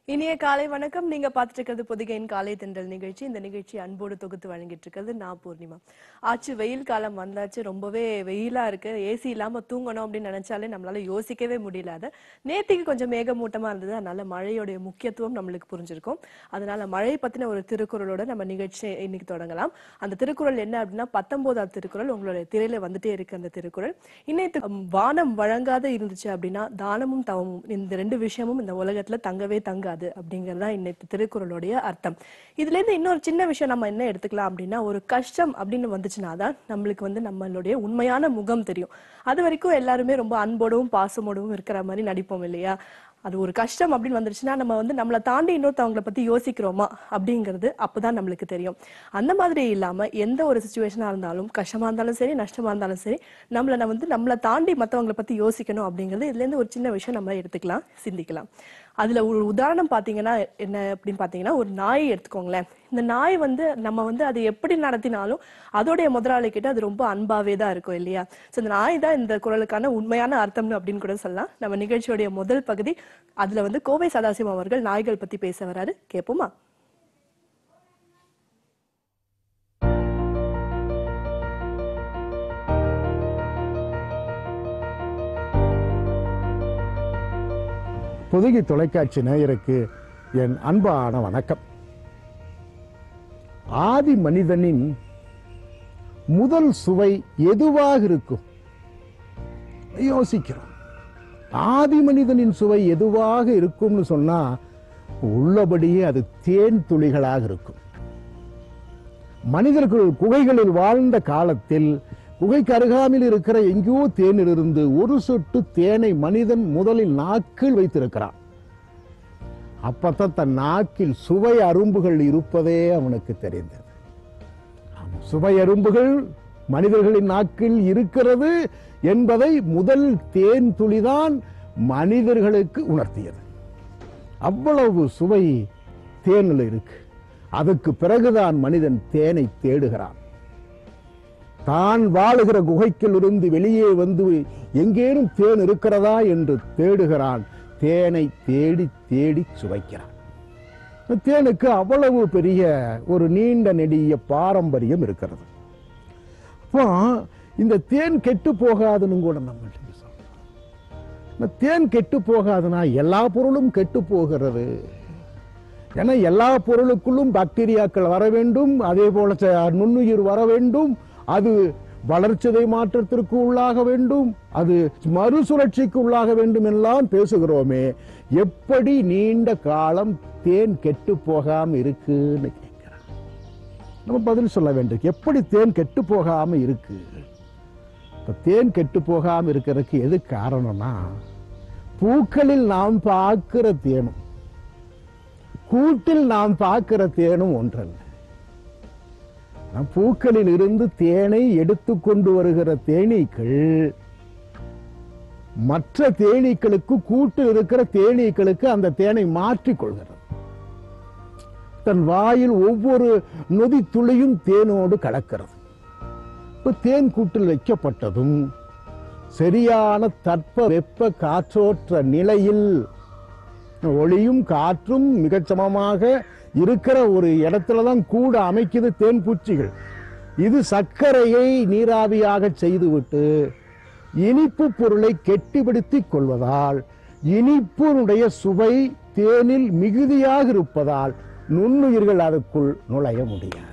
இனிய காலை வணக்கம் நீங்க பார்த்துட்டு இருக்கிறது பொதிகையின் காலை தென்றல் நிகழ்ச்சி இந்த நிகழ்ச்சி அன்போடு தொகுத்து வழங்கிட்டு இருக்கிறது நான் பூர்ணிமா ஆச்சு வெயில் காலம் வந்தாச்சு ரொம்பவே வெயிலா இருக்கு ஏசி இல்லாம தூங்கணும் அப்படின்னு நினைச்சாலே நம்மளால யோசிக்கவே முடியல அதை நேத்திக்கு கொஞ்சம் மேகமூட்டமா இருந்தது அதனால மழையோடைய முக்கியத்துவம் நம்மளுக்கு புரிஞ்சிருக்கும் அதனால மழை பத்தின ஒரு திருக்குறளோட நம்ம நிகழ்ச்சி இன்னைக்கு தொடங்கலாம் அந்த திருக்குறள் என்ன அப்படின்னா பத்தொன்பதாவது திருக்குறள் உங்களுடைய திரையில வந்துட்டே இருக்கு அந்த திருக்குறள் இன்னைக்கு உம், வானம் வழங்காத இருந்துச்சு அப்படின்னா தானமும் தவமும் இந்த ரெண்டு விஷயமும் இந்த உலகத்துல தங்கவே தங்காது அப்படிங்கறதா இன்னைக்கு திருக்குறளுடைய அர்த்தம் இதுல இருந்து இன்னொரு சின்ன விஷயம் நம்ம என்ன எடுத்துக்கலாம் அப்படின்னா ஒரு கஷ்டம் அப்படின்னு வந்துச்சுன்னா தான் நம்மளுக்கு வந்து நம்மளுடைய உண்மையான முகம் தெரியும் அது வரைக்கும் எல்லாருமே ரொம்ப அன்போடவும் பாசமோடவும் இருக்கிற மாதிரி நடிப்போம் இல்லையா அது ஒரு கஷ்டம் அப்படின்னு வந்துருச்சுன்னா நம்ம வந்து நம்மளை தாண்டி இன்னொருத்தவங்கள பத்தி யோசிக்கிறோமா அப்படிங்கிறது அப்பதான் நம்மளுக்கு தெரியும் அந்த மாதிரி இல்லாம எந்த ஒரு சுச்சுவேஷனா இருந்தாலும் கஷ்டமா இருந்தாலும் சரி நஷ்டமா இருந்தாலும் சரி நம்மள நம்ம வந்து நம்மளை தாண்டி மத்தவங்கள பத்தி யோசிக்கணும் அப்படிங்கிறது இதுல இருந்து ஒரு சின்ன விஷயம் நம்ம எடுத்துக்கலாம் சிந்திக்கலாம் அதுல ஒரு உதாரணம் பாத்தீங்கன்னா என்ன அப்படின்னு பாத்தீங்கன்னா ஒரு நாயை எடுத்துக்கோங்களேன் இந்த நாய் வந்து நம்ம வந்து அது எப்படி நடத்தினாலும் அதோடைய முதலாளி கிட்ட அது ரொம்ப அன்பாவே தான் இருக்கும் இல்லையா சோ இந்த நாய் தான் இந்த குரலுக்கான உண்மையான அர்த்தம்னு அப்படின்னு கூட சொல்லலாம் நம்ம நிகழ்ச்சியோடைய முதல் பகுதி அதுல வந்து கோவை சதாசிவம் அவர்கள் நாய்கள் பத்தி பேச வராரு கேட்போமா பொதுகை தொலைக்காட்சி நேயருக்கு என் அன்பான வணக்கம் ஆதி மனிதனின் முதல் சுவை எதுவாக இருக்கும் யோசிக்கிறோம் ஆதி மனிதனின் சுவை எதுவாக இருக்கும்னு சொன்னா உள்ளபடியே அது தேன் துளிகளாக இருக்கும் மனிதர்கள் குகைகளில் வாழ்ந்த காலத்தில் குகைக்கு அருகாமையில் இருக்கிற எங்கேயோ தேனிலிருந்து ஒரு சொட்டு தேனை மனிதன் முதலில் நாக்கில் வைத்திருக்கிறான் அப்பத்தான் தன் நாக்கில் சுவை அரும்புகள் இருப்பதே அவனுக்கு தெரிந்தது ஆம், சுவை அரும்புகள் மனிதர்களின் நாக்கில் இருக்கிறது என்பதை முதல் தேன் துளிதான் மனிதர்களுக்கு உணர்த்தியது அவ்வளவு சுவை தேனில் இருக்கு அதுக்கு பிறகுதான் மனிதன் தேனை தேடுகிறான் தான் வாழுகிற குகைக்கிலிருந்து வெளியே வந்து எங்கேனும் தேன் இருக்கிறதா என்று தேடுகிறான் தேனை தேடி தேடி சுவைக்கிறான் இந்த தேனுக்கு அவ்வளவு பெரிய ஒரு நீண்ட நெடிய பாரம்பரியம் இருக்கிறது அப்போ இந்த தேன் கெட்டு போகாதுன்னு கூட நம்ம சொல்லலாம் இந்த தேன் கெட்டு போகாதுன்னா எல்லா பொருளும் கெட்டு போகிறது ஏன்னா எல்லா பொருளுக்குள்ளும் பாக்டீரியாக்கள் வர வேண்டும் அதே போல ச- நுண்ணுயிர் வர வேண்டும் அது வளர்ச்சிதை மாற்றத்திற்கு உள்ளாக வேண்டும் அது மறுசுழற்சிக்கு உள்ளாக வேண்டும் எல்லாம் பேசுகிறோமே எப்படி நீண்ட காலம் தேன் கெட்டு போகாம இருக்குன்னு கேட்கிறான் நம்ம பதில் சொல்ல வேண்டும் எப்படி தேன் கெட்டு போகாம இருக்கு இப்ப தேன் கெட்டு போகாம இருக்கிறதுக்கு எது காரணம்னா பூக்களில் நாம் பார்க்கிற தேனும் கூட்டில் நாம் பார்க்கிற தேனும் ஒன்றல்ல நம் பூக்களில் இருந்து தேனை எடுத்து கொண்டு வருகிற தேனீக்கள் மற்ற தேனீக்களுக்கு கூட்டில் இருக்கிற தேனீக்களுக்கு அந்த தேனை மாற்றிக் கொள்கிறது தன் வாயில் ஒவ்வொரு நொதி துளியும் தேனோடு கலக்கிறது இப்ப தேன் கூட்டில் வைக்கப்பட்டதும் சரியான தட்ப வெப்ப காற்றோற்ற நிலையில் ஒளியும் காற்றும் மிகச் சமமாக இருக்கிற ஒரு இடத்துல தான் கூட அமைக்குது தேன் பூச்சிகள் இது சர்க்கரையை நீராவியாக செய்துவிட்டு இனிப்பு பொருளை கெட்டிப்படுத்திக் கொள்வதால் இனிப்பினுடைய சுவை தேனில் மிகுதியாக இருப்பதால் நுண்ணுயிர்கள் அதுக்குள் நுழைய முடியாது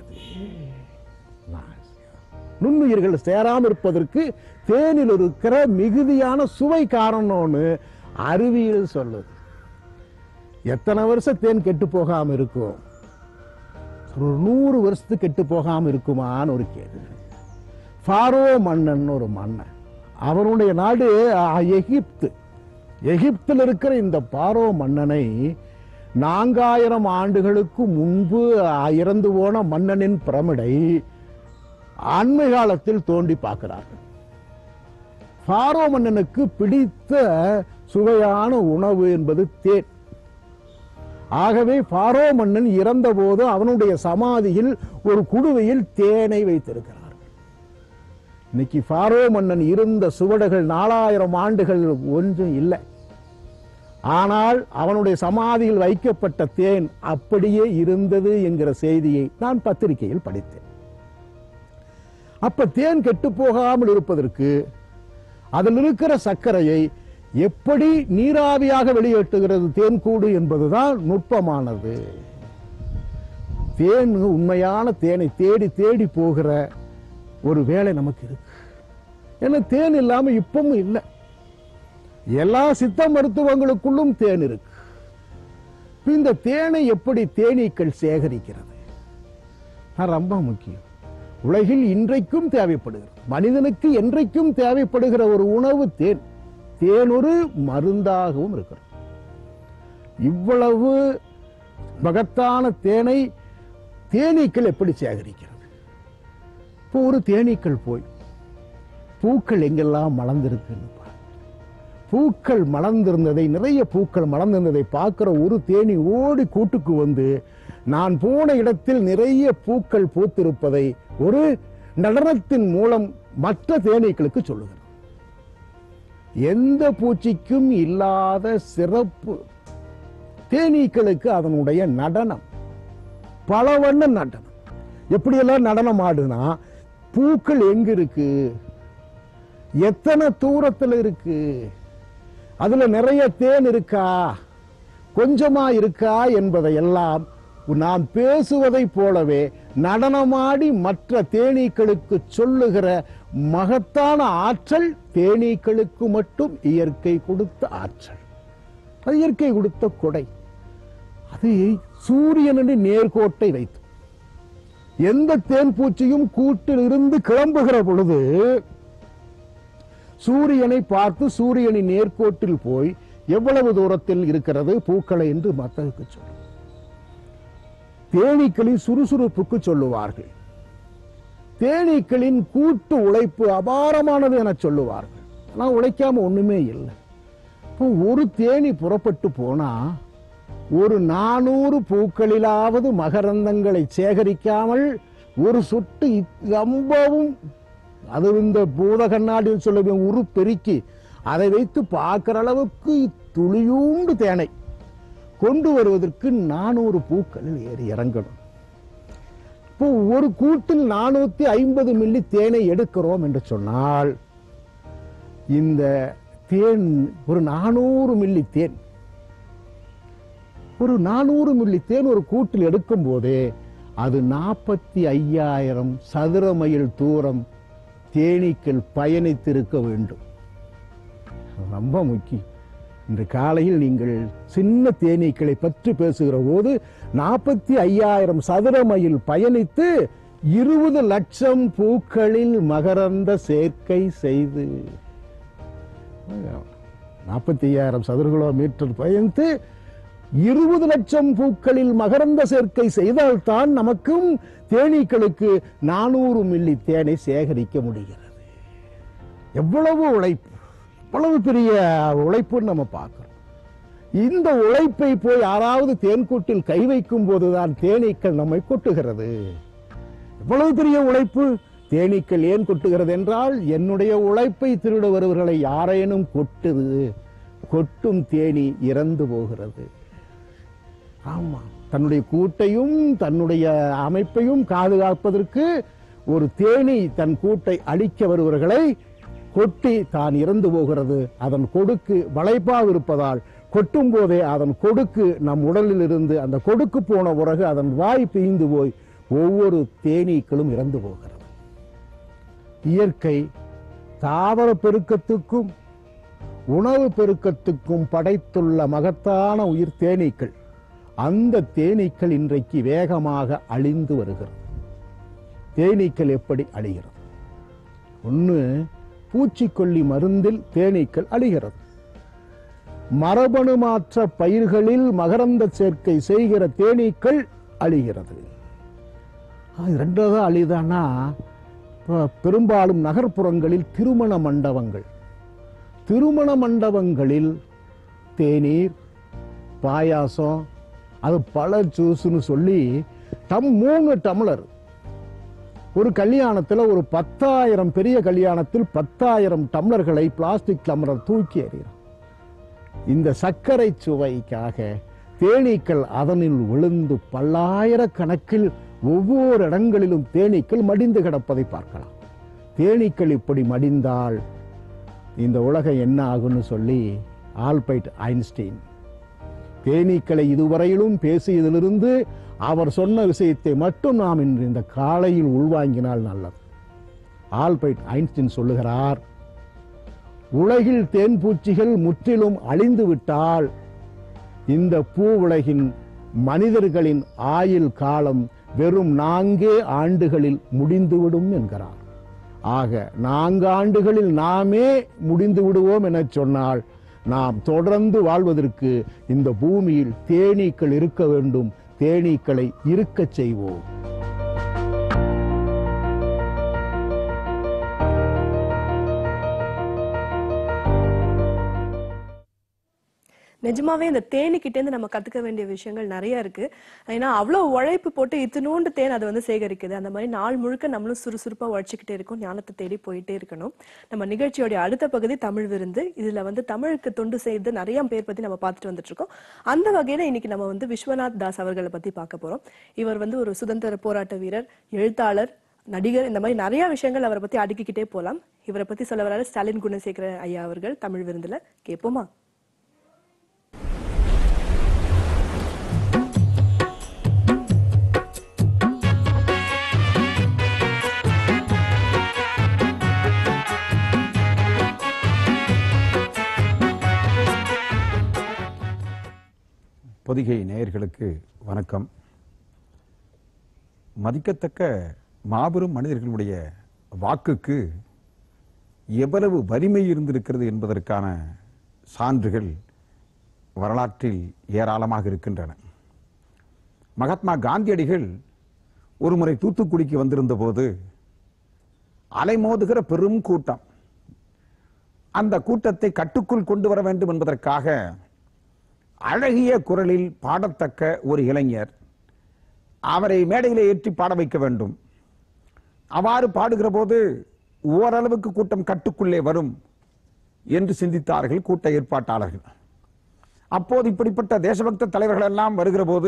நுண்ணுயிர்கள் சேராம இருப்பதற்கு தேனில் இருக்கிற மிகுதியான சுவை காரணம்னு அறிவியல் சொல்லுது எத்தனை வருஷம் தேன் கெட்டு போகாம இருக்கும் ஒரு நூறு வருஷத்துக்கு கெட்டு போகாம இருக்குமான்னு ஒரு கேள்வி ஃபாரோ மன்னன் ஒரு மன்னன் அவனுடைய நாடு அஹ், எகிப்து எகிப்தில் இருக்கிற இந்த பாரோ மன்னனை நான்காயிரம் ஆண்டுகளுக்கு முன்பு அஹ், இறந்து போன மன்னனின் பிரமிடை அண்மை காலத்தில் தோண்டி பார்க்கிறார்கள் ஃபாரோ மன்னனுக்கு பிடித்த சுவையான உணவு என்பது தேன் ஆகவே ஃபாரோ மன்னன் இறந்தபோது அவனுடைய சமாதியில் ஒரு குடுவையில் தேனை வைத்திருக்கிறார் இன்னைக்கு ஃபாரோ மன்னன் இருந்த சுவடுகள் நாலாயிரம் ஆண்டுகள் ஒன்றும் இல்லை ஆனால் அவனுடைய சமாதியில் வைக்கப்பட்ட தேன் அப்படியே இருந்தது என்கிற செய்தியை நான் பத்திரிகையில் படித்தேன் அப்ப தேன் கெட்டு போகாமல் இருப்பதற்கு அதில் இருக்கிற சர்க்கரையை எப்படி நீராவியாக வெளியேற்றுகிறது தேன்கூடு என்பதுதான் நுட்பமானது தேன் உண்மையான தேனை தேடி தேடி போகிற ஒரு வேலை நமக்கு இருக்கு ஏன்னா தேன் இல்லாம இப்பவும் இல்லை எல்லா சித்த மருத்துவங்களுக்குள்ளும் தேன் இருக்கு இப்ப இந்த தேனை எப்படி தேனீக்கள் சேகரிக்கிறது அது ரொம்ப முக்கியம் உலகில் இன்றைக்கும் தேவைப்படுகிறது மனிதனுக்கு என்றைக்கும் தேவைப்படுகிற ஒரு உணவு தேன் தேன் ஒரு மருந்தாகவும் இருக்கிறது இவ்வளவு மகத்தான தேனை தேனீக்கள் எப்படி சேகரிக்கிறது இப்போ ஒரு தேனீக்கள் போய் பூக்கள் எங்கெல்லாம் மலர்ந்திருக்குன்னு பாரு. பூக்கள் மலர்ந்திருந்ததை நிறைய பூக்கள் மலர்ந்திருந்ததை பார்க்கிற ஒரு தேனி ஓடி கூட்டுக்கு வந்து நான் போன இடத்தில் நிறைய பூக்கள் பூத்திருப்பதை ஒரு நடனத்தின் மூலம் மற்ற தேனீக்களுக்கு சொல்லுகிறது எந்த பூச்சிக்கும் இல்லாத சிறப்பு தேனீக்களுக்கு அதனுடைய நடனம் பல வண்ண நடனம் எப்படியெல்லாம் நடனம் ஆடுனா பூக்கள் எங்க இருக்கு எத்தனை தூரத்துல இருக்கு அதுல நிறைய தேன் இருக்கா கொஞ்சமா இருக்கா என்பதை எல்லாம் நாம் பேசுவதைப் போலவே நடனமாடி மற்ற தேனீக்களுக்கு சொல்லுகிற மகத்தான ஆற்றல் தேனீக்களுக்கு மட்டும் இயற்கை கொடுத்த ஆற்றல் அது இயற்கை கொடுத்த கொடை அது சூரியனடி நேர்கோட்டை வைத்து எந்த தேன் பூச்சியும் கூட்டில் இருந்து கிளம்புகிற பொழுது சூரியனை பார்த்து சூரியனின் நேர்கோட்டில் போய் எவ்வளவு தூரத்தில் இருக்கிறது பூக்களை என்று மத்தகுக்கு சொல்லும் தேனீக்களின் சுறுசுறுப்புக்கு சொல்லுவார்கள் தேனீக்களின் கூட்டு உழைப்பு அபாரமானது என சொல்லுவார்கள் ஆனா உழைக்காம ஒண்ணுமே இல்லை இப்போ ஒரு தேனி புறப்பட்டு போனா ஒரு நானூறு பூக்களிலாவது மகரந்தங்களை சேகரிக்காமல் ஒரு சொட்டு இ- ரொம்பவும் அது இந்த பூத கண்ணாடியில் சொல்ல உரு பெருக்கி அதை வைத்து பார்க்கிற அளவுக்கு துளியூண்டு தேனை கொண்டு வருவதற்கு நானூறு பூக்களில் ஏறி இறங்கணும் இப்போ ஒரு கூட்டில் நானூத்தி ஐம்பது மில்லி தேனை எடுக்கிறோம் என்று சொன்னால் இந்த தேன் ஒரு நானூறு மில்லி தேன் ஒரு நானூறு மில்லி தேன் ஒரு கூட்டில் எடுக்கும் போதே அது நாற்பத்தி ஐயாயிரம் சதுர மைல் தூரம் தேனீக்கள் பயணித்திருக்க வேண்டும் ரொம்ப முக்கியம் இன்று காலையில் நீங்கள் சின்ன தேனீக்களை பற்றி பேசுகிற போது நாற்பத்தி ஐயாயிரம் சதுர மைல் பயணித்து இருபது லட்சம் பூக்களில் மகரந்த சேர்க்கை செய்து நாற்பத்தி ஐயாயிரம் சதுர கிலோமீட்டர் பயணித்து இருபது லட்சம் பூக்களில் மகரந்த சேர்க்கை செய்தால்தான் நமக்கும் தேனீக்களுக்கு நானூறு மில்லி தேனை சேகரிக்க முடிகிறது எவ்வளவு உழைப்பு எவ்வளவு பெரிய உழைப்புன்னு நம்ம பார்க்கிறோம் இந்த உழைப்பை போய் யாராவது தேன்கூட்டில் கை வைக்கும் போதுதான் தேனீக்கள் நம்மை கொட்டுகிறது எவ்வளவு பெரிய உழைப்பு தேனீக்கள் ஏன் கொட்டுகிறது என்றால் என்னுடைய உழைப்பை திருட வருவர்களை யாரேனும் கொட்டுது கொட்டும் தேனி இறந்து போகிறது ஆமா தன்னுடைய கூட்டையும் தன்னுடைய அமைப்பையும் பாதுகாப்பதற்கு ஒரு தேனி தன் கூட்டை அழிக்க வருவர்களை கொட்டி தான் இறந்து போகிறது அதன் கொடுக்கு வளைப்பாக இருப்பதால் கொட்டும் போதே அதன் கொடுக்கு நம் உடலில் இருந்து அந்த கொடுக்கு போன பிறகு அதன் வாய் பிய்ந்து போய் ஒவ்வொரு தேனீக்களும் இறந்து போகிறது இயற்கை தாவர பெருக்கத்துக்கும் உணவு பெருக்கத்துக்கும் படைத்துள்ள மகத்தான உயிர் தேனீக்கள் அந்த தேனீக்கள் இன்றைக்கு வேகமாக அழிந்து வருகிறது தேனீக்கள் எப்படி அழிகிறது ஒன்று பூச்சிக்கொல்லி மருந்தில் தேனீக்கள் அழிகிறது மரபணு மாற்ற பயிர்களில் மகரந்த சேர்க்கை செய்கிற தேனீக்கள் அழிகிறது ஆ, இரண்டாவது அழிதானா இப்ப பெரும்பாலும் நகர்ப்புறங்களில் திருமண மண்டபங்கள் திருமண மண்டபங்களில் தேநீர் பாயாசம் அது பல ஜூஸ்னு சொல்லி டம் மூணு டம்ளர் ஒரு கல்யாணத்தில் ஒரு பத்தாயிரம் பெரிய கல்யாணத்தில் பத்தாயிரம் டம்ளர்களை பிளாஸ்டிக் டம்ளர் தூக்கி எறிகிறான் இந்த சர்க்கரை சுவைக்காக தேனீக்கள் அதனில் விழுந்து பல்லாயிரக்கணக்கில் ஒவ்வொரு இடங்களிலும் தேனீக்கள் மடிந்து கிடப்பதை பார்க்கலாம் தேனீக்கள் இப்படி மடிந்தால் இந்த உலகம் என்ன ஆகும்னு சொல்லி ஆல்பைட் ஐன்ஸ்டீன் தேனீக்களை இதுவரையிலும் பேசியதிலிருந்து அவர் சொன்ன விஷயத்தை மட்டும் நாம் இன்று இந்த காலையில் உள்வாங்கினால் நல்லது ஆல்பைட் ஐன்ஸ்டீன் சொல்லுகிறார் உலகில் தேன்பூச்சிகள் முற்றிலும் அழிந்து விட்டால் இந்த பூ உலகின் மனிதர்களின் ஆயுள் காலம் வெறும் நான்கே ஆண்டுகளில் முடிந்துவிடும் என்கிறார் ஆக நான்கு ஆண்டுகளில் நாமே முடிந்து விடுவோம் என சொன்னால் நாம் தொடர்ந்து வாழ்வதற்கு இந்த பூமியில் தேனீக்கள் இருக்க வேண்டும் தேனீக்களை இருக்கச் செய்வோம் நிஜமாவே இந்த தேனிக்கிட்ட இருந்து நம்ம கத்துக்க வேண்டிய விஷயங்கள் நிறைய இருக்கு ஏன்னா அவ்வளவு உழைப்பு போட்டு இத்தினூண்டு தேன் அதை வந்து சேகரிக்குது அந்த மாதிரி நாள் முழுக்க நம்மளும் சுறுசுறுப்பா உழைச்சிக்கிட்டே இருக்கோம் ஞானத்தை தேடி போயிட்டே இருக்கணும் நம்ம நிகழ்ச்சியோட அடுத்த பகுதி தமிழ் விருந்து இதுல வந்து தமிழுக்கு தொண்டு செய்து நிறைய பேர் பத்தி நம்ம பார்த்துட்டு வந்துட்டு இருக்கோம் அந்த வகையில இன்னைக்கு நம்ம வந்து விஸ்வநாத் தாஸ் அவர்களை பத்தி பார்க்க போறோம் இவர் வந்து ஒரு சுதந்திர போராட்ட வீரர் எழுத்தாளர் நடிகர் இந்த மாதிரி நிறைய விஷயங்கள் அவரை பத்தி அடுக்கிக்கிட்டே போலாம் இவரை பத்தி சொல்ல வராரு ஸ்டாலின் குணசேகர ஐயா அவர்கள் தமிழ் விருந்துல கேட்போமா பொதிகை நேயர்களுக்கு வணக்கம் மதிக்கத்தக்க மாபெரும் மனிதர்களுடைய வாக்குக்கு எவ்வளவு வலிமை இருந்திருக்கிறது என்பதற்கான சான்றுகள் வரலாற்றில் ஏராளமாக இருக்கின்றன மகாத்மா காந்தியடிகள் ஒருமுறை தூத்துக்குடிக்கு வந்திருந்த போது அலைமோதுகிற பெரும் கூட்டம் அந்த கூட்டத்தை கட்டுக்குள் கொண்டு வர வேண்டும் என்பதற்காக அழகிய குரலில் பாடத்தக்க ஒரு இளைஞர் அவரை மேடையிலே ஏற்றி பாட வைக்க வேண்டும் அவ்வாறு பாடுகிற போது ஓரளவுக்கு கூட்டம் கட்டுக்குள்ளே வரும் என்று சிந்தித்தார்கள் கூட்ட ஏற்பாட்டாளர்கள் அப்போது இப்படிப்பட்ட தேசபக்த தலைவர்கள் எல்லாம் வருகிற போது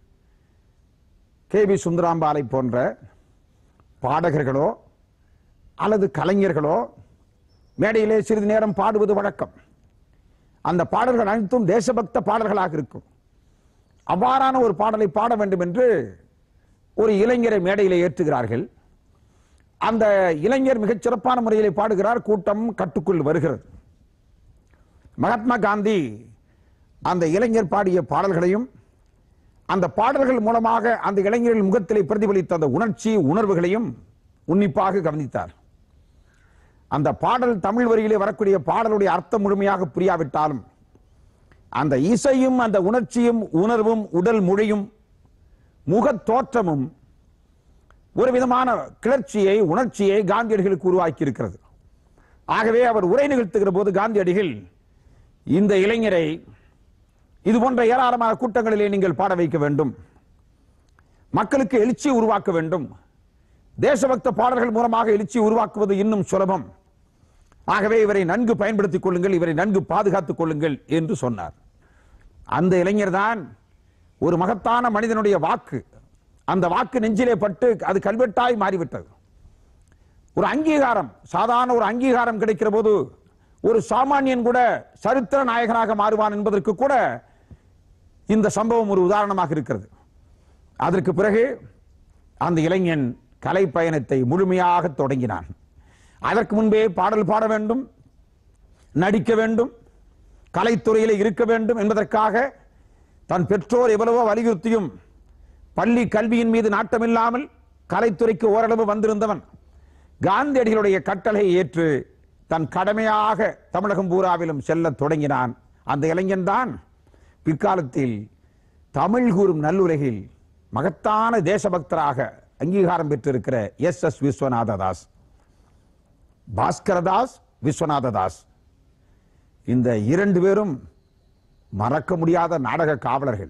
கே வி சுந்தராம்பாலை போன்ற பாடகர்களோ அல்லது கலைஞர்களோ மேடையிலே சிறிது நேரம் பாடுவது வழக்கம் அந்த பாடல்கள் அனைத்தும் தேசபக்த பாடல்களாக இருக்கும் அவ்வாறான ஒரு பாடலை பாட வேண்டும் என்று ஒரு இளைஞரை மேடையிலே ஏற்றுகிறார்கள் அந்த இளைஞர் மிகச் சிறப்பான முறையிலே பாடுகிறார் கூட்டம் கட்டுக்குள் வருகிறது மகாத்மா காந்தி அந்த இளைஞர் பாடிய பாடல்களையும் அந்த பாடல்கள் மூலமாக அந்த இளைஞரின் முகத்திலே பிரதிபலித்த அந்த உணர்ச்சி உணர்வுகளையும் உன்னிப்பாக கவனித்தார் அந்த பாடல் தமிழ் வரியிலே வரக்கூடிய பாடலுடைய அர்த்தம் முழுமையாக புரியாவிட்டாலும் அந்த இசையும் அந்த உணர்ச்சியும் உணர்வும் உடல் மொழியும் முகத் தோற்றமும் ஒரு விதமான கிளர்ச்சியை உணர்ச்சியை காந்தியடிகளுக்கு உருவாக்கி இருக்கிறது ஆகவே அவர் உரை நிகழ்த்துகிற போது காந்தியடிகள் இந்த இளைஞரை இது போன்ற ஏராளமான கூட்டங்களிலே நீங்கள் பாட வைக்க வேண்டும் மக்களுக்கு எழுச்சி உருவாக்க வேண்டும் தேசபக்த பாடல்கள் மூலமாக எழுச்சி உருவாக்குவது இன்னும் சுலபம் ஆகவே இவரை நன்கு பயன்படுத்திக் கொள்ளுங்கள் இவரை நன்கு பாதுகாத்துக் கொள்ளுங்கள் என்று சொன்னார் அந்த இளைஞர் தான் ஒரு மகத்தான மனிதனுடைய வாக்கு அந்த வாக்கு நெஞ்சிலே பட்டு அது கல்வெட்டாய் மாறிவிட்டது ஒரு அங்கீகாரம் சாதாரண ஒரு அங்கீகாரம் கிடைக்கிற போது ஒரு சாமானியன் கூட சரித்திர நாயகனாக மாறுவான் என்பதற்கு கூட இந்த சம்பவம் ஒரு உதாரணமாக இருக்கிறது அதற்கு பிறகு அந்த இளைஞன் கலை பயணத்தை முழுமையாக தொடங்கினான் அதற்கு முன்பே பாடல் பாட வேண்டும் நடிக்க வேண்டும் கலைத்துறையில் இருக்க வேண்டும் என்பதற்காக தன் பெற்றோர் எவ்வளவோ வலியுறுத்தியும் பள்ளி கல்வியின் மீது நாட்டமில்லாமல் கலைத்துறைக்கு ஓரளவு வந்திருந்தவன் காந்தியடிகளுடைய கட்டளை ஏற்று தன் கடமையாக தமிழகம் பூராவிலும் செல்லத் தொடங்கினான் அந்த இளைஞன் தான் பிற்காலத்தில் தமிழ் கூறும் நல்லுலகில் மகத்தான தேசபக்தராக அங்கீகாரம் பெற்றிருக்கிற எஸ் எஸ் விஸ்வநாத தாஸ் பாஸ்கரதாஸ் விஸ்வநாத தாஸ் இந்த இரண்டு பேரும் மறக்க முடியாத நாடக காவலர்கள்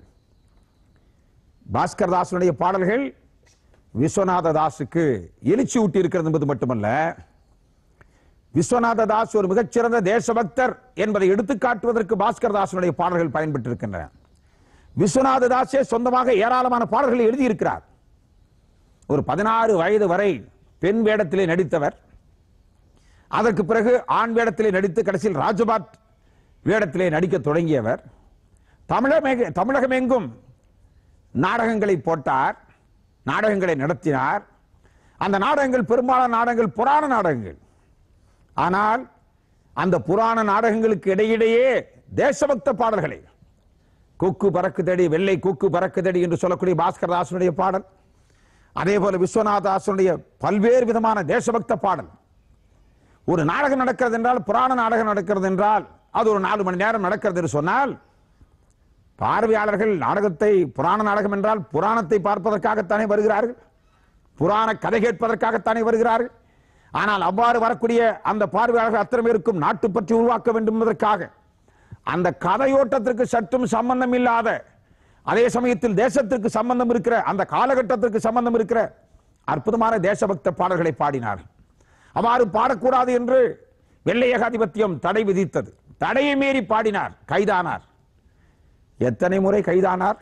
பாஸ்கரதாசனுடைய பாடல்கள் விஸ்வநாத தாஸுக்கு எழுச்சி ஊட்டி இருக்கிறது என்பது மட்டுமல்ல விஸ்வநாத தாஸ் ஒரு மிகச்சிறந்த தேசபக்தர் என்பதை எடுத்துக் காட்டுவதற்கு பாஸ்கர் தாசனுடைய பாடல்கள் பயன்பட்டிருக்கின்றன விஸ்வநாத தாஸே சொந்தமாக ஏராளமான பாடல்களை எழுதியிருக்கிறார் ஒரு பதினாறு வயது வரை பெண் வேடத்திலே நடித்தவர் அதற்கு பிறகு ஆண் வேடத்திலே நடித்து கடைசியில் ராஜபாட் வேடத்திலே நடிக்க தொடங்கியவர் தமிழக தமிழகமெங்கும் நாடகங்களை போட்டார் நாடகங்களை நடத்தினார் அந்த நாடகங்கள் பெரும்பாலான நாடகங்கள் புராண நாடகங்கள் ஆனால் அந்த புராண நாடகங்களுக்கு இடையிடையே தேசபக்த பாடல்களை கொக்கு பறக்குதடி வெள்ளை கொக்கு பறக்குதடி என்று சொல்லக்கூடிய பாஸ்கர் தாசனுடைய பாடல் அதே போல விஸ்வநாத தாசனுடைய பல்வேறு விதமான தேசபக்த பாடல் ஒரு நாடகம் நடக்கிறது என்றால் புராண நாடகம் நடக்கிறது என்றால் அது ஒரு நாலு மணி நேரம் நடக்கிறது என்று சொன்னால் பார்வையாளர்கள் நாடகத்தை புராண நாடகம் என்றால் புராணத்தை பார்ப்பதற்காகத்தானே வருகிறார்கள் புராண கதை கேட்பதற்காகத்தானே வருகிறார்கள் ஆனால் அவ்வாறு வரக்கூடிய அந்த பார்வையாளர்கள் அத்தனை பேருக்கும் நாட்டு பற்றி உருவாக்க வேண்டும் என்பதற்காக அந்த கதையோட்டத்திற்கு சற்றும் சம்பந்தம் இல்லாத அதே சமயத்தில் தேசத்திற்கு சம்பந்தம் இருக்கிற அந்த காலகட்டத்திற்கு சம்பந்தம் இருக்கிற அற்புதமான தேசபக்த பாடல்களை பாடினார் அவ்வாறு பாடக்கூடாது என்று வெள்ளை ஏகாதிபத்தியம் தடை விதித்தது தடையை மீறி பாடினார் கைதானார் எத்தனை முறை கைதானார்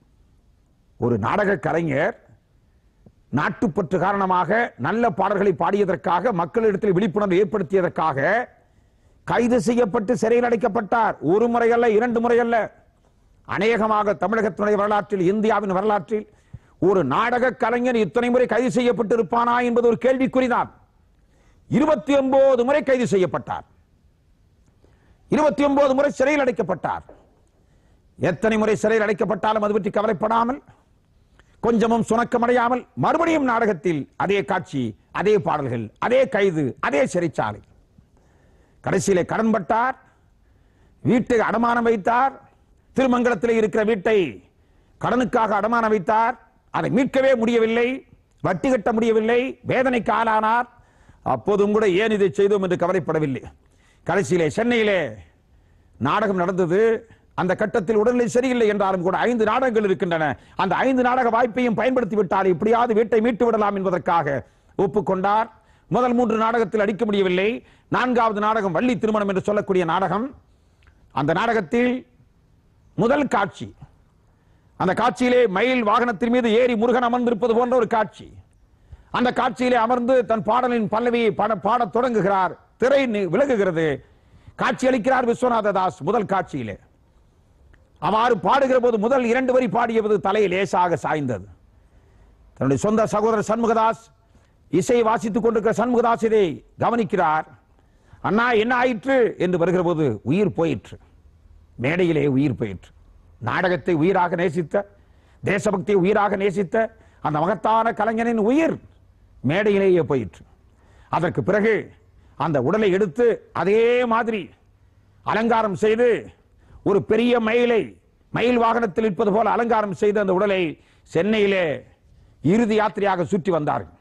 ஒரு நாடக கலைஞர் நாட்டுப்பற்று காரணமாக நல்ல பாடல்களை பாடியதற்காக மக்களிடத்தில் விழிப்புணர்வு ஏற்படுத்தியதற்காக கைது செய்யப்பட்டு சிறையில் அடைக்கப்பட்டார் ஒரு முறை அல்ல இரண்டு முறை அல்ல அநேகமாக தமிழகத்தினுடைய வரலாற்றில் இந்தியாவின் வரலாற்றில் ஒரு நாடக கலைஞர் இத்தனை முறை கைது செய்யப்பட்டு இருப்பானா என்பது ஒரு கேள்விக்குறிதான் இருபத்தி ஒன்பது முறை கைது செய்யப்பட்டார் இருபத்தி ஒன்பது முறை சிறையில் அடைக்கப்பட்டார் எத்தனை முறை சிறையில் அடைக்கப்பட்டாலும் அது பற்றி கவலைப்படாமல் கொஞ்சமும் சுணக்கமடையாமல் மறுபடியும் நாடகத்தில் அதே காட்சி அதே பாடல்கள் அதே கைது அதே சிறைச்சாலை கடைசியிலே கடன்பட்டார் வீட்டை அடமானம் வைத்தார் திருமங்கலத்தில் இருக்கிற வீட்டை கடனுக்காக அடமானம் வைத்தார் அதை மீட்கவே முடியவில்லை வட்டி கட்ட முடியவில்லை வேதனைக்கு ஆளானார் அப்போதும் கூட ஏன் இதை செய்தோம் என்று கவலைப்படவில்லை கடைசியிலே சென்னையிலே நாடகம் நடந்தது அந்த கட்டத்தில் உடல்நிலை சரியில்லை என்றாலும் கூட ஐந்து நாடகங்கள் இருக்கின்றன அந்த ஐந்து நாடக வாய்ப்பையும் பயன்படுத்தி விட்டார் எப்படியாவது வீட்டை மீட்டு விடலாம் என்பதற்காக ஒப்புக்கொண்டார் முதல் மூன்று நாடகத்தில் அடிக்க முடியவில்லை நான்காவது நாடகம் வள்ளி திருமணம் என்று சொல்லக்கூடிய நாடகம் அந்த நாடகத்தில் முதல் காட்சி அந்த காட்சியிலே மயில் வாகனத்தின் மீது ஏறி முருகன் அமர்ந்திருப்பது போன்ற ஒரு காட்சி அந்த காட்சியிலே அமர்ந்து தன் பாடலின் பல்லவியை பாட பாடத் தொடங்குகிறார் திரை நி- விலகுகிறது காட்சி அளிக்கிறார் விஸ்வநாத தாஸ் முதல் காட்சியிலே அவ்வாறு பாடுகிற போது முதல் இரண்டு வரி பாடியது தலை லேசாக சாய்ந்தது தன்னுடைய சொந்த சகோதரர் சண்முகதாஸ் இசை வாசித்துக் கொண்டிருக்கிற சண்முகதாஸ் இதை கவனிக்கிறார் அண்ணா என்ன ஆயிற்று என்று வருகிற போது உயிர் போயிற்று மேடையிலே உயிர் போயிற்று நாடகத்தை உயிராக நேசித்த தேசபக்தியை உயிராக நேசித்த அந்த மகத்தான கலைஞனின் உயிர் மேடையிலேயே போயிற்று அதற்கு பிறகு அந்த உடலை எடுத்து அதே மாதிரி அலங்காரம் செய்து ஒரு பெரிய மயிலை மயில் வாகனத்தில் இருப்பது போல அலங்காரம் செய்து அந்த உடலை சென்னையிலே இறுதி யாத்திரையாக சுற்றி வந்தார்கள்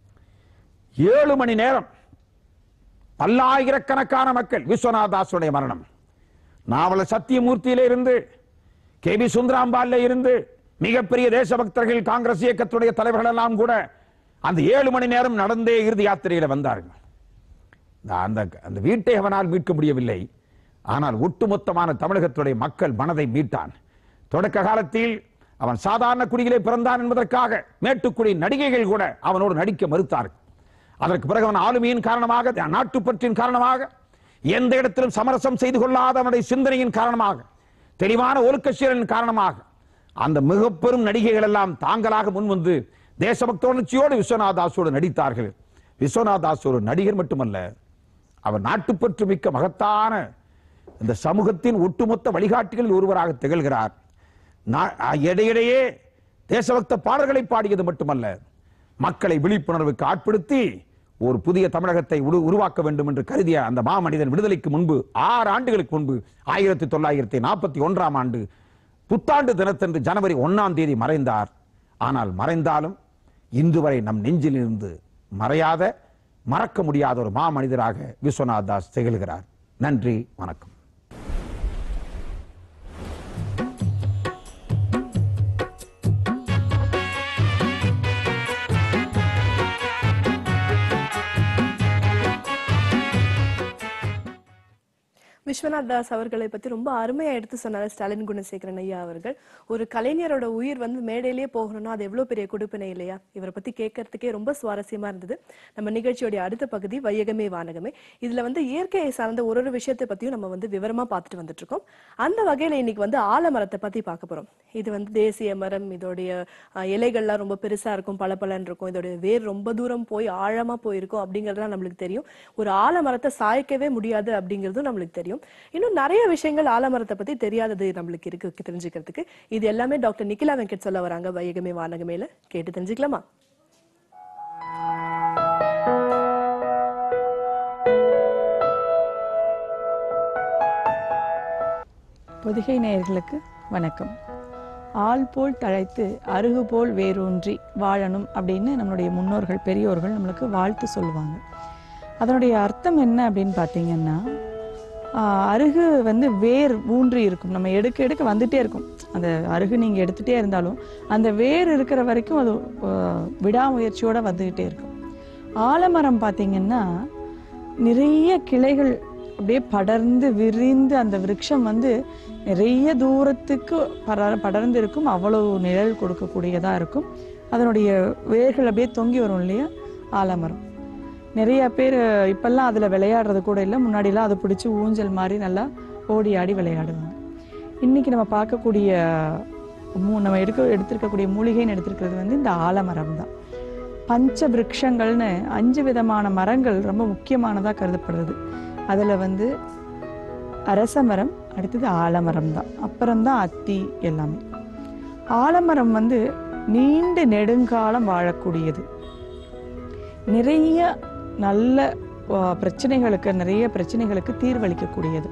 ஏழு மணி நேரம் பல்லாயிரக்கணக்கான மக்கள் விஸ்வநாத் தாஸுடைய மரணம் நாவலர் சத்தியமூர்த்தியில இருந்து கே பி சுந்தராம்பால்ல இருந்து மிகப்பெரிய தேசபக்தர்கள் காங்கிரஸ் இயக்கத்துடைய தலைவர்கள் எல்லாம் கூட அந்த ஏழு மணி நேரம் நடந்தே இறுதி யாத்திரையில வந்தார்கள் அந்த அந்த வீட்டை அவனால் மீட்க முடியவில்லை ஆனால் ஒட்டுமொத்தமான தமிழகத்துடைய மக்கள் மனதை மீட்டான் தொடக்க காலத்தில் அவன் சாதாரண குடியிலே பிறந்தான் என்பதற்காக மேட்டுக்குடி நடிகைகள் கூட அவனோடு நடிக்க மறுத்தார்கள் அதற்கு பிறகு அவன் ஆளுமையின் காரணமாக நாட்டுப்பற்றின் காரணமாக எந்த இடத்திலும் சமரசம் செய்து கொள்ளாத அவனுடைய சிந்தனையின் காரணமாக தெளிவான ஒழுக்கசீரனின் காரணமாக அந்த மிக பெரும் நடிகைகள் எல்லாம் தாங்களாக முன்வந்து தேசபக்தோணர்ச்சியோடு விஸ்வநாத் தாஸோடு நடித்தார்கள் விஸ்வநாத் தாஸ் ஒரு நடிகர் மட்டுமல்ல அவர் நாட்டுப்பற்று மிக்க மகத்தான இந்த சமூகத்தின் ஒட்டுமொத்த வழிகாட்டிகளில் ஒருவராக திகழ்கிறார் நா- இடையிடையே தேசபக்த பாடல்களை பாடியது மட்டுமல்ல மக்களை விழிப்புணர்வுக்கு ஆட்படுத்தி ஒரு புதிய தமிழகத்தை உரு- உருவாக்க வேண்டும் என்று கருதிய அந்த மாமனிதன் விடுதலைக்கு முன்பு ஆறு ஆண்டுகளுக்கு முன்பு ஆயிரத்தி தொள்ளாயிரத்தி நாற்பத்தி ஒன்றாம் ஆண்டு புத்தாண்டு தினத்தன்று ஜனவரி ஒன்னாம் தேதி மறைந்தார் ஆனால் மறைந்தாலும் இன்று வரை நம் நெஞ்சில் இருந்து மறையாத மறக்க முடியாத ஒரு மாமனிதராக விஸ்வநாத் தாஸ் திகழ்கிறார் நன்றி வணக்கம் விஸ்வநாத் தாஸ் அவர்களை பத்தி ரொம்ப அருமையா எடுத்து சொன்னாரு ஸ்டாலின் குணசேகரன் ஐயா அவர்கள் ஒரு கலைஞரோட உயிர் வந்து மேடையிலேயே போகணும்னா அது எவ்வளவு பெரிய கொடுப்பினை இல்லையா இவரை பத்தி கேட்கறதுக்கே ரொம்ப சுவாரஸ்யமா இருந்தது நம்ம நிகழ்ச்சியோட அடுத்த பகுதி வையகமே வானகமே இதுல வந்து இயற்கையை சார்ந்த ஒரு ஒரு விஷயத்தை பத்தியும் நம்ம வந்து விவரமா பார்த்துட்டு வந்துட்டு இருக்கோம் அந்த வகையில இன்னைக்கு வந்து ஆலமரத்தை பத்தி பார்க்க போறோம் இது வந்து தேசிய மரம் இதோடைய அஹ், இலைகள்லாம் ரொம்ப பெருசா இருக்கும் பளபளன்னு இருக்கும் இதோடைய வேர் ரொம்ப தூரம் போய் ஆழமா போயிருக்கும் அப்படிங்கறதுலாம் நம்மளுக்கு தெரியும் ஒரு ஆலமரத்தை சாய்க்கவே முடியாது அப்படிங்கிறதும் நம்மளுக்கு தெரியும் இன்னும் நிறைய விஷயங்கள் ஆலமரத்தை பத்தி தெரியாதது நம்மளுக்கு இருக்கு தெரிஞ்சுக்கிறதுக்கு இது எல்லாமே டாக்டர் நிக்கிலா வெங்கட் சொல்ல வராங்க வையகமே வானகமேல கேட்டு தெரிஞ்சுக்கலாமா பொதிகை நேயர்களுக்கு வணக்கம் ஆள் போல் தழைத்து அருகு போல் வேரூன்றி வாழணும் அப்படின்னு நம்மளுடைய முன்னோர்கள் பெரியோர்கள் நம்மளுக்கு வாழ்த்து சொல்லுவாங்க அதனுடைய அர்த்தம் என்ன அப்படின்னு பார்த்தீங்கன்னா ஆஹ், அருகு வந்து வேர் ஊன்றி இருக்கும் நம்ம எடுக்க எடுக்க வந்துட்டே இருக்கும் அந்த அருகு நீங்கள் எடுத்துகிட்டே இருந்தாலும் அந்த வேர் இருக்கிற வரைக்கும் அது ஆஹ், விடாமுயற்சியோட வந்துக்கிட்டே இருக்கும் ஆலமரம் பார்த்தீங்கன்னா நிறைய கிளைகள் அப்படியே படர்ந்து விரிந்து அந்த விருட்சம் வந்து நிறைய தூரத்துக்கு பர படர்ந்து இருக்கும் அவ்வளவு நிழல் கொடுக்கக்கூடியதாக இருக்கும் அதனுடைய வேர்கள் அப்படியே தொங்கி வரும் இல்லையா ஆலமரம் நிறைய பேர் இப்பெல்லாம் அதில் விளையாடுறது கூட இல்லை முன்னாடிலாம் அதை பிடிச்சி ஊஞ்சல் மாதிரி நல்லா ஓடி ஆடி விளையாடுவாங்க இன்னைக்கு நம்ம பார்க்கக்கூடிய மூ நம்ம எடுக்க எடுத்திருக்கக்கூடிய மூலிகைன்னு எடுத்திருக்கிறது வந்து இந்த ஆலமரம் தான் பஞ்ச விருட்சங்கள்னு அஞ்சு விதமான மரங்கள் ரொம்ப முக்கியமானதாக கருதப்படுறது அதில் வந்து அரச மரம் அடுத்தது ஆலமரம் தான் அப்புறம்தான் அத்தி எல்லாமே ஆலமரம் வந்து நீண்ட நெடுங்காலம் வாழக்கூடியது நிறைய நல்ல ஆ, பிரச்சனைகளுக்கு நிறைய பிரச்சனைகளுக்கு தீர்வளிக்கக்கூடியது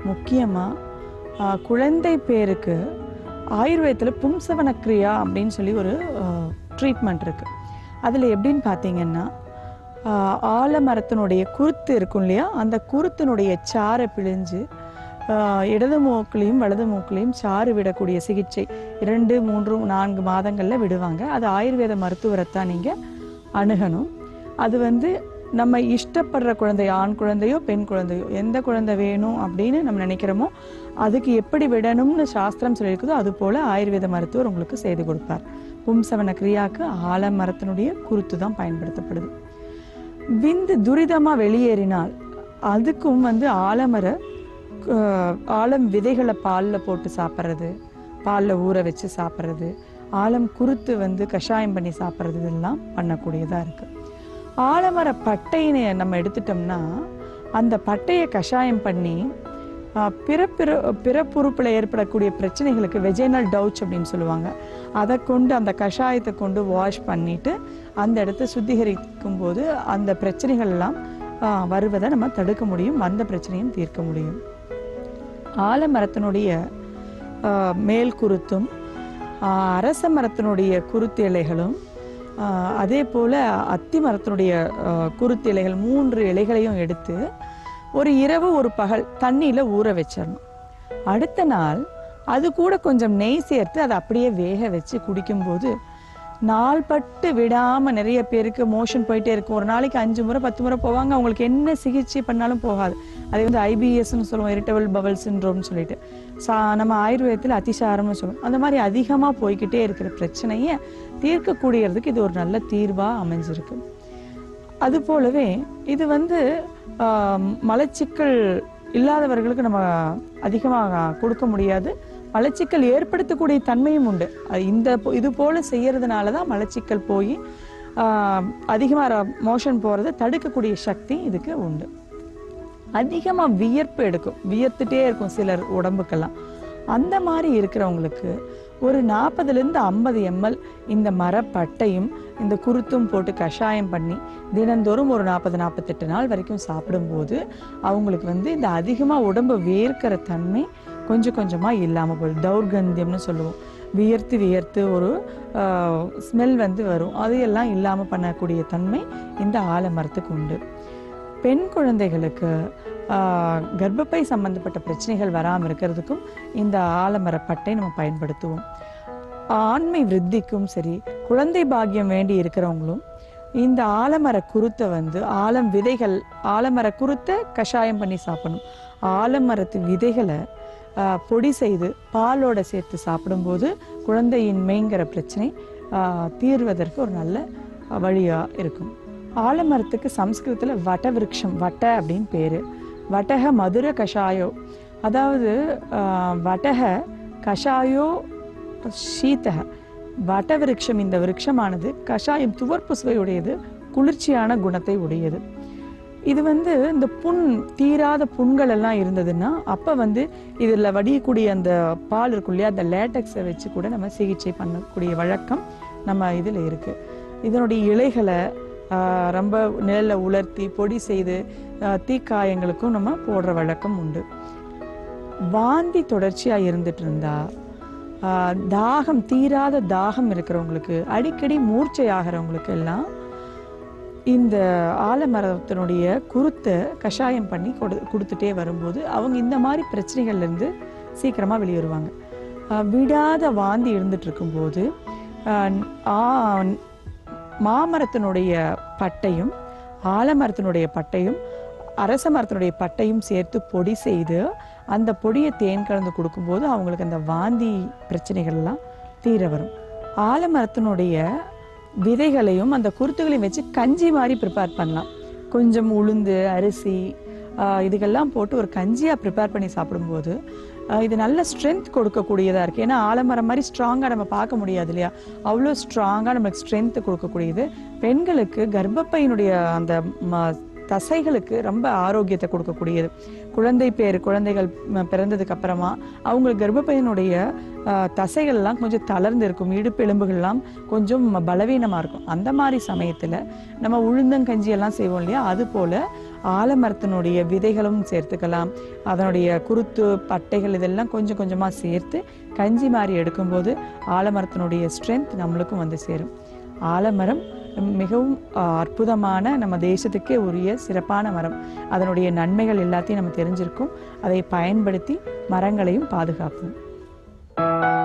முக்கியமாக குழந்தை பேருக்கு ஆயுர்வேதத்தில் பும்சவன கிரியா அப்படின்னு சொல்லி ஒரு ட்ரீட்மெண்ட் இருக்குது அதில் எப்படின்னு பார்த்தீங்கன்னா ஆ, ஆலமரத்தினுடைய குருத்து இருக்கும் இல்லையா அந்த குருத்தினுடைய சாறை பிழிஞ்சு ஆ, இடது மூக்குலையும் வலது மூக்குலையும் சாறு விடக்கூடிய சிகிச்சை இரண்டு மூன்று நான்கு மாதங்களில் விடுவாங்க அது ஆயுர்வேத மருத்துவரைத்தான் நீங்கள் அணுகணும் அது வந்து நம்ம இஷ்டப்படுற குழந்தை ஆண் குழந்தையோ பெண் குழந்தையோ எந்த குழந்தை வேணும் அப்படின்னு நம்ம நினைக்கிறோமோ அதுக்கு எப்படி விடணும்னு சாஸ்திரம் சொல்லியிருக்குதோ அது போல ஆயுர்வேத மருத்துவர் உங்களுக்கு செய்து கொடுப்பார் பும்சவன கிரியாக்கு ஆலமரத்தினுடைய குருத்து தான் பயன்படுத்தப்படுது விந்து துரிதமா வெளியேறினால் அதுக்கும் வந்து ஆலமர அஹ், ஆலம் விதைகளை பாலில் போட்டு சாப்பிட்றது பாலில் ஊற வச்சு சாப்பிட்றது ஆலம் குருத்து வந்து கஷாயம் பண்ணி சாப்பிட்றது இதெல்லாம் பண்ணக்கூடியதாக இருக்குது ஆலமர பட்டைன்னு நம்ம எடுத்துட்டோம்னா அந்த பட்டையை கஷாயம் பண்ணி ஆஹ், பிற பிற பிறப்புறுப்பில் ஏற்படக்கூடிய பிரச்சனைகளுக்கு வெஜைனல் டவுச் அப்படின்னு சொல்லுவாங்க அதை கொண்டு அந்த கஷாயத்தை கொண்டு வாஷ் பண்ணிட்டு அந்த இடத்த சுத்திகரிக்கும் போது அந்த பிரச்சனைகள் எல்லாம் ஆஹ், வருவதை நம்ம தடுக்க முடியும் அந்த பிரச்சனையும் தீர்க்க முடியும் ஆலமரத்தினுடைய ஆஹ், மேல் குருத்தும் ஆஹ், அரச மரத்தினுடைய குருத்து இலைகளும் ஆஹ், அதே போல் அத்தி மரத்தினுடைய ஆஹ், குருத்து இலைகள் மூன்று இலைகளையும் எடுத்து ஒரு இரவு ஒரு பகல் தண்ணியில் ஊற வச்சிடணும் அடுத்த நாள் அது கூட கொஞ்சம் நெய் சேர்த்து அதை அப்படியே வேக வச்சு குடிக்கும்போது நாள்பட்டு விடாம நிறைய பேருக்கு மோஷன் போயிட்டே இருக்கும் ஒரு நாளைக்கு அஞ்சு முறை பத்து முறை போவாங்க அவங்களுக்கு என்ன சிகிச்சை பண்ணாலும் போகாது அது வந்து ஐபிஎஸ்ன்னு சொல்லுவோம் இரிட்டபிள் பவல் சின்ரோம்னு சொல்லிட்டு சா நம்ம ஆயுர்வேதத்தில் அதிசாரம்னு சொல்லுவோம் அந்த மாதிரி அதிகமாக போய்க்கிட்டே இருக்கிற பிரச்சனையை தீர்க்கக்கூடியதுக்கு இது ஒரு நல்ல தீர்வாக அமைஞ்சிருக்கு அது போலவே இது வந்து ஆம், மலச்சிக்கல் இல்லாதவர்களுக்கு நம்ம அதிகமாக கொடுக்க முடியாது மலச்சிக்கல் ஏற்படுத்தக்கூடிய தன்மையும் உண்டு அது இந்த பொ- இது போல செய்யறதுனால தான் மலச்சிக்கல் போய் அதிகமாக மோஷன் போகிறத தடுக்கக்கூடிய சக்தி இதுக்கு உண்டு அதிகமாக வியர்ப்பு எடுக்கும் வியர்த்துட்டே இருக்கும் சிலர் உடம்புக்கெல்லாம் அந்த மாதிரி இருக்கிறவங்களுக்கு ஒரு நாற்பதுலேருந்து ஐம்பது எம்எல் இந்த மரப்பட்டையும் இந்த குருத்தும் போட்டு கஷாயம் பண்ணி தினந்தோறும் ஒரு நாற்பது நாற்பத்தெட்டு நாள் வரைக்கும் சாப்பிடும்போது அவங்களுக்கு வந்து இந்த அதிகமாக உடம்பு வேர்க்கிற தன்மை கொஞ்சம் கொஞ்சமாக இல்லாமல் போயிடும் தௌர்கந்தியம்னு சொல்லுவோம் வியர்த்து வியர்த்து ஒரு ஸ்மெல் வந்து வரும் அதையெல்லாம் இல்லாமல் பண்ணக்கூடிய தன்மை இந்த ஆலமரத்துக்கு உண்டு பெண் குழந்தைகளுக்கு ஆஹ், கர்ப்பப்பை சம்பந்தப்பட்ட பிரச்சனைகள் வராமல் இருக்கிறதுக்கும் இந்த ஆலமரப்பட்டை நம்ம பயன்படுத்துவோம் ஆண்மை விருத்திக்கும் சரி குழந்தை பாக்கியம் வேண்டி இருக்கிறவங்களும் இந்த ஆலமர குருத்தை வந்து ஆலம் விதைகள் ஆலமர குருத்தை கஷாயம் பண்ணி சாப்பிடணும் ஆலமரத்து விதைகளை ஆஹ், பொடி செய்து பாலோட சேர்த்து சாப்பிடும்போது குழந்தையின்மைங்கிற பிரச்சனை ஆஹ், தீர்வதற்கு ஒரு நல்ல வழியா இருக்கும் ஆலமரத்துக்கு சம்ஸ்கிருதத்துல வட விருட்சம் வட்ட அப்படின்னு பேரு வட்டக மதுர கஷாயோ அதாவது ஆஹ், வட்டக கஷாயோ சீத்தக வட விருட்சம் இந்த விருட்சமானது கஷாயம் துவர்ப்பு சுவையுடையது குளிர்ச்சியான குணத்தை உடையது இது வந்து இந்த புண் தீராத புண்கள் எல்லாம் இருந்ததுன்னா அப்ப வந்து இதுல வடியக்கூடிய அந்த பால் இருக்கும் இல்லையா அந்த லேட்டக்ஸை வச்சு கூட நம்ம சிகிச்சை பண்ணக்கூடிய வழக்கம் நம்ம இதுல இருக்கு இதனுடைய இலைகளை ஆஹ், ரொம்ப நிழல்ல உலர்த்தி பொடி செய்து ஆஹ், தீக்காயங்களுக்கும் நம்ம போடுற வழக்கம் உண்டு வாந்தி தொடர்ச்சியா இருந்துட்டு இருந்தா ஆஹ், தாகம் தீராத தாகம் இருக்கிறவங்களுக்கு அடிக்கடி மூர்ச்சை ஆகிறவங்களுக்கு எல்லாம் இந்த ஆலமரத்தினுடைய குருத்தை கஷாயம் பண்ணி கொடு கொடுத்துட்டே வரும்போது அவங்க இந்த மாதிரி பிரச்சனைகள்ல இருந்து சீக்கிரமா வெளியே வருவாங்க ஆஹ், விடாத வாந்தி இருந்துட்டு இருக்கும்போது ஆஹ், ஆ- மாமரத்தினுடைய பட்டையும் ஆலமரத்தினுடைய பட்டையும் அரச மரத்தினுடைய பட்டையும் சேர்த்து பொடி செய்து அந்த பொடியை தேன் கலந்து கொடுக்கும்போது அவங்களுக்கு அந்த வாந்தி பிரச்சனைகள் எல்லாம் தீர வரும் ஆலமரத்தினுடைய விதைகளையும் அந்த குருத்துகளையும் வச்சு கஞ்சி மாதிரி ப்ரிப்பேர் பண்ணலாம் கொஞ்சம் உளுந்து அரிசி ஆஹ் இதுக்கெல்லாம் போட்டு ஒரு கஞ்சியா ப்ரிப்பேர் பண்ணி சாப்பிடும்போது ஆஹ் இது நல்ல ஸ்ட்ரென்த் கொடுக்கக்கூடியதா இருக்கு ஏன்னா ஆலமரம் மாதிரி ஸ்ட்ராங்கா நம்ம பார்க்க முடியாது இல்லையா அவ்வளோ ஸ்ட்ராங்கா நமக்கு ஸ்ட்ரென்த் கொடுக்கக்கூடியது பெண்களுக்கு கர்ப்பப்பையினுடைய அந்த ம- தசைகளுக்கு ரொம்ப ஆரோக்கியத்தை கொடுக்கக்கூடியது குழந்தை பேர் குழந்தைகள் ம- பிறந்ததுக்கு அப்புறமா அவங்களுக்கு கர்ப்பப்பையினுடைய ஆஹ், தசைகள் எல்லாம் கொஞ்சம் தளர்ந்து இருக்கும் இடுப்பு எலும்புகள்லாம் கொஞ்சம் பலவீனமா இருக்கும் அந்த மாதிரி சமயத்துல நம்ம உளுந்தங்கஞ்சி எல்லாம் செய்வோம் இல்லையா அது போல ஆலமரத்தினுடைய விதைகளும் சேர்த்துக்கலாம் அதனுடைய குருத்து பட்டைகள் இதெல்லாம் கொஞ்சம் கொஞ்சமா சேர்த்து கஞ்சி மாதிரி எடுக்கும்போது ஆலமரத்தினுடைய ஸ்ட்ரென்த் நம்மளுக்கும் வந்து சேரும் ஆலமரம் மிகவும் ஆஹ், அற்புதமான நம்ம தேசத்துக்கே உரிய சிறப்பான மரம் அதனுடைய நன்மைகள் எல்லாத்தையும் நம்ம தெரிஞ்சிருக்கோம் அதை பயன்படுத்தி மரங்களையும் பாதுகாப்போம்